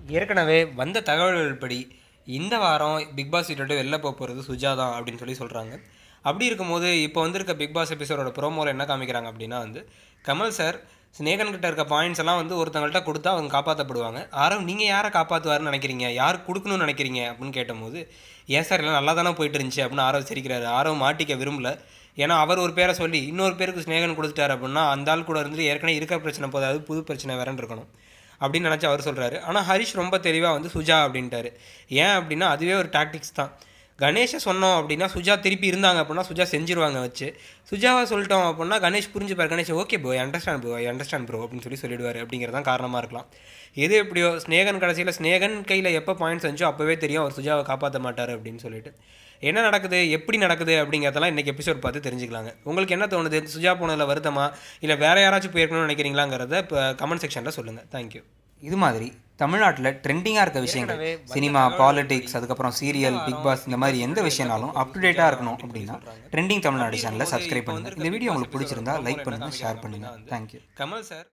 ஏற்கனவே வந்த தகவல்கள் படி இந்த வாரம் பிக் பாஸ் வீட்டை விட்டு வெளில போக போகிறது சுஜா தான் அப்படின்னு சொல்லி சொல்கிறாங்க அப்படி இருக்கும்போது இப்போ வந்திருக்க பிக் பாஸ் எபிசோடோட ப்ரோமோவில் என்ன காமிக்கிறாங்க அப்படின்னா வந்து கமல் சார் ஸ்னேகன் கிட்ட இருக்க பாயிண்ட்ஸ் எல்லாம் வந்து ஒருத்தங்கள்ட்ட கொடுத்தா அவங்க காப்பாற்றப்படுவாங்க ஆரம் நீங்கள் யாரை காப்பாற்றுவாருன்னு நினைக்கிறீங்க யார் கொடுக்கணும்னு நினைக்கிறீங்க அப்படின்னு கேட்டபோது ஏன் சார் எல்லாம் நல்லா தானே போயிட்டு இருந்துச்சு அப்படின்னு ஆரவ் சிரிக்கிறாரு ஆரவ் மாட்டிக்க விரும்பல ஏன்னா அவர் ஒரு பேரை சொல்லி இன்னொரு பேருக்கு ஸ்னேகன் கொடுத்துட்டாரு அப்படின்னா அந்த ஆள் கூட இருந்து ஏற்கனவே இருக்கிற பிரச்சனை போதாது புது பிரச்சனை வேறன்னு இருக்கணும் அப்படின்னு நினச்சி அவர் சொல்கிறாரு ஆனால் ஹரிஷ் ரொம்ப தெளிவாக வந்து சுஜா அப்படின்ட்டாரு ஏன் அப்படின்னா அதுவே ஒரு டாக்டிக்ஸ் தான் கணேஷை சொன்னோம் அப்படின்னா சுஜா திருப்பி இருந்தாங்க அப்படின்னா சுஜா செஞ்சிருவாங்க வச்சு சுஜாவை சொல்லிட்டோம் அப்படின்னா கணேஷ் புரிஞ்சுப்பார் Ganesh okay bro understand bro understand bro அப்படின்னு சொல்லி சொல்லிடுவார் அப்படிங்கிறது தான் காரணமாக இருக்கலாம் எது எப்படியோ ஸ்னேகன் கடைசியில் ஸ்னேகன் கையில் எப்போ பாயிண்ட்ஸ் வந்துச்சோ அப்போவே தெரியும் அவர் சுஜாவை காப்பாற்ற மாட்டார் அப்படின்னு சொல்லிட்டு என்ன நடக்குது எப்படி நடக்குது அப்படிங்கிறதெல்லாம் இன்றைக்கி எபிசோட் பார்த்து தெரிஞ்சுக்கலாங்க உங்களுக்கு என்ன தோணுது சுஜா போனதில் வருத்தமா இல்லை வேறு யாராச்சும் போயிருக்கணும்னு நினைக்கிறீங்களாங்கிறத இப்போ கமெண்ட் செக்ஷனில் சொல்லுங்கள் தேங்க்யூ இது மாதிரி தமிழ்நாட்டில் ட்ரெண்டிங்காக இருக்க விஷயங்கள் சினிமா பாலிடிக்ஸ் அதுக்கப்புறம் சீரியல் பிக் பாஸ் இந்த மாதிரி எந்த விஷயம்னாலும் அப் டு டேட்டாக இருக்கணும் அப்படின்னா ட்ரெண்டிங் தமிழ்நாடு சேனலை சப்ஸ்கிரைப் பண்ணுங்கள் இந்த வீடியோ உங்களுக்கு பிடிச்சிருந்தா லைக் பண்ணுங்கள் ஷேர் பண்ணுங்கள் தேங்க்யூ கமல் சார்